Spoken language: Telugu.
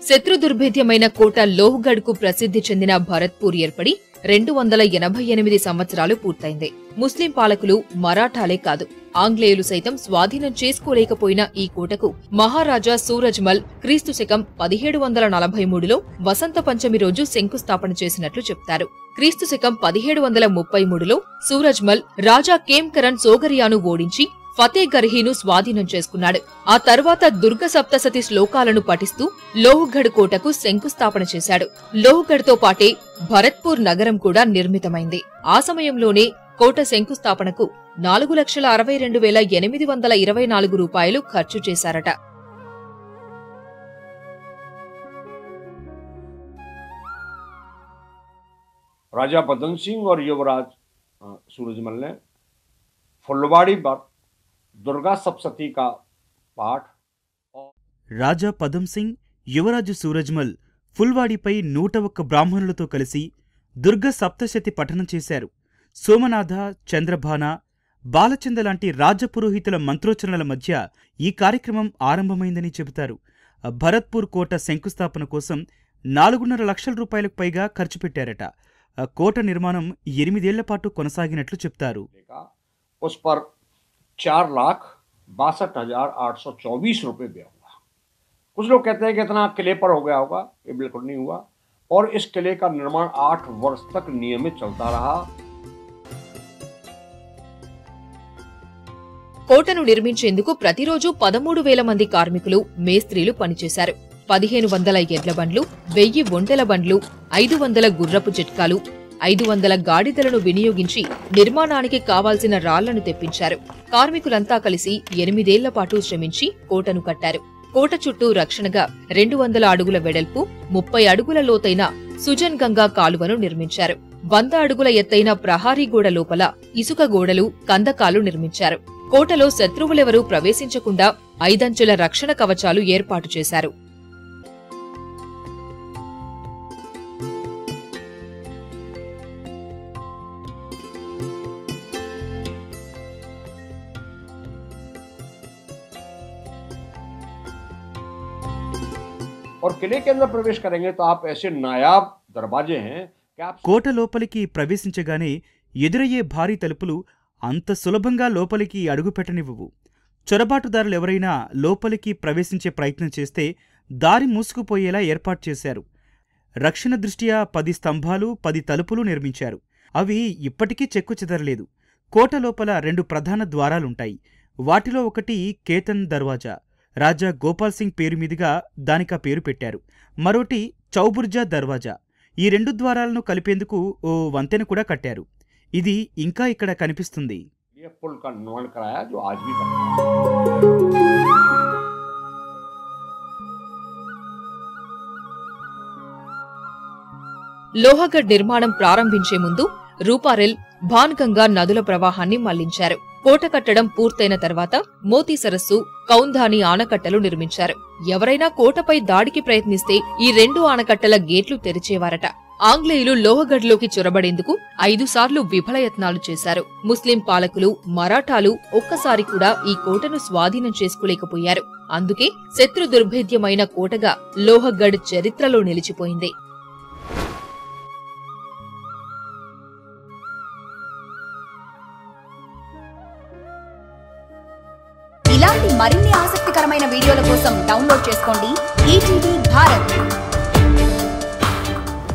శత్రు దుర్భేద్యమైన కోట లోహ్గఢ్ కు ప్రసిద్ధి చెందిన భరత్పూర్ ఏర్పడి రెండు వందల ఎనభై ఎనిమిది సంవత్సరాలు పూర్తయింది ముస్లిం పాలకులు మరాఠాలే కాదు ఆంగ్లేయులు సైతం స్వాధీనం చేసుకోలేకపోయిన ఈ కోటకు మహారాజా సూరజ్మల్ క్రీస్తు శకం పదిహేడు వందల నలభై మూడులో వసంత పంచమి రోజు శంకుస్థాపన చేసినట్లు చెప్తారు క్రీస్తు శకం పదిహేడు వందల ముప్పై మూడులో సూరజ్మల్ రాజా కేంకరణ్ సోగరియాను ఓడించి ఫతేగర్హీను స్వాధీనం చేసుకున్నాడు ఆ తర్వాత దుర్గ సప్తసతి శ్లోకాలను పఠిస్తూ లోహ్గఢ్ కోటకు శంకుస్థాపన చేశాడు లోహ్గఢ్తో పాటే భరత్పూర్ నగరం కూడా నిర్మితమైంది ఆ సమయంలోనే కోట శంకుస్థాపనకు నాలుగు లక్షల అరవై రెండు వేల ఎనిమిది వందల ఇరవై నాలుగు రూపాయలు ఖర్చు చేశారట राजा बदन सिंह और युवराज अ, सूरजमल ने फुलवाड़ी पर दुर्गा सप्तती का पाठ రాజా పదం సింగ్ యువరాజు సూరజ్మల్ ఫుల్వాడిపై నూట ఒక్క బ్రాహ్మణులతో కలిసి దుర్గ సప్తశతి పఠనం చేశారు సోమనాథ చంద్రభాన బాలచంద లాంటి రాజపురోహితుల మంత్రోచ్చరణల మధ్య ఈ కార్యక్రమం ఆరంభమైందని చెబుతారు భరత్పూర్ కోట శంకుస్థాపన కోసం నాలుగున్నర లక్షల రూపాయలకు పైగా ఖర్చు పెట్టారట ఆ కోట నిర్మాణం ఎనిమిదేళ్ల పాటు కొనసాగినట్లు చెప్తారు का उस पर चार लाख बासठ हजार आठ सौ चौबीस रुपये व्यय हुआ कुछ लोग कहते हैं कि इतना किले पर हो गया होगा ये बिल्कुल नहीं हुआ और इस किले का निर्माण आठ वर्ष तक नियमित चलता रहा కోటను నిర్మించేందుకు ప్రతిరోజు పదమూడు వేల మంది కార్మికులు మేస్త్రీలు పనిచేశారు పదిహేను వందల ఎడ్ల బండ్లు వెయ్యి ఒంటెల బండ్లు ఐదు వందల గుర్రపు జట్కాలు ఐదు వందల గాడిదలను వినియోగించి నిర్మాణానికి కావాల్సిన రాళ్లను తెప్పించారు కార్మికులంతా కలిసి ఎనిమిదేళ్ల పాటు శ్రమించి కోటను కట్టారు కోట చుట్టూ రక్షణగా రెండు వందల అడుగుల వెడల్పు ముప్పై అడుగుల లోతైన సుజన్ గంగా కాలువను నిర్మించారు వంద అడుగుల ఎత్తైన ప్రహారీ గోడ లోపల ఇసుక గోడలు కందకాలు నిర్మించారు కోటలో శత్రువులెవరూ ప్రవేశించకుండా ఐదంచెల రక్షణ కవచాలు ఏర్పాటు చేశారు और किले के अंदर प्रवेश करेंगे तो आप ऐसे नायाब दरवाजे हैं कि आप కోట లోపలికి ప్రవేశించగానే ఎదురయ్యే భారీ తలుపులు అంత సులభంగా లోపలికి అడుగుపెట్టనివ్వవు చొరబాటుదారులెవరైనా లోపలికి ప్రవేశించే ప్రయత్నం చేస్తే దారి మూసుకుపోయేలా ఏర్పాటు చేశారు రక్షణ దృష్ట్యా పది స్తంభాలు పది తలుపులు నిర్మించారు అవి ఇప్పటికీ చెక్కు చెదరలేదు కోట లోపల రెండు ప్రధాన ద్వారాలుంటాయి వాటిలో ఒకటి కేతన్ దర్వాజా రాజా గోపాల్ సింగ్ పేరు మీదుగా దానికా పేరు పెట్టారు మరోటి చౌబుర్జా దర్వాజా ఈ రెండు ద్వారాలను కలిపేందుకు ఓ వంతెన కూడా కట్టారు ఇది ఇంకా ఇక్కడ కనిపిస్తుంది ये पुल का निर्माण कराया जो आज भी करता है లోహగఢ్ నిర్మాణం ప్రారంభించే ముందు రూపారెల్ భాన్గంగా నదుల ప్రవాహాన్ని మళ్లించారు కోట కట్టడం పూర్తయిన తర్వాత మోతీ సరస్సు కౌంధాని ఆనకట్టలు నిర్మించారు ఎవరైనా కోటపై దాడికి ప్రయత్నిస్తే ఈ రెండు ఆనకట్టల గేట్లు తెరిచేవారట ఆంగ్లేయులు లోహగఢ్లోకి చొరబడేందుకు ఐదు సార్లు విఫలయత్నాలు చేశారు ముస్లిం పాలకులు మరాఠాలు ఒక్కసారి కూడా ఈ కోటను స్వాధీనం చేసుకోలేకపోయారు అందుకే శత్రు దుర్భేద్యమైన కోటగా లోహగఢ్ చరిత్రలో నిలిచిపోయింది ఇలాంటి మరిన్ని ఆసక్తికరమైన వీడియోల కోసం డౌన్లోడ్ చేసుకోండి ఈటీవీ భారత్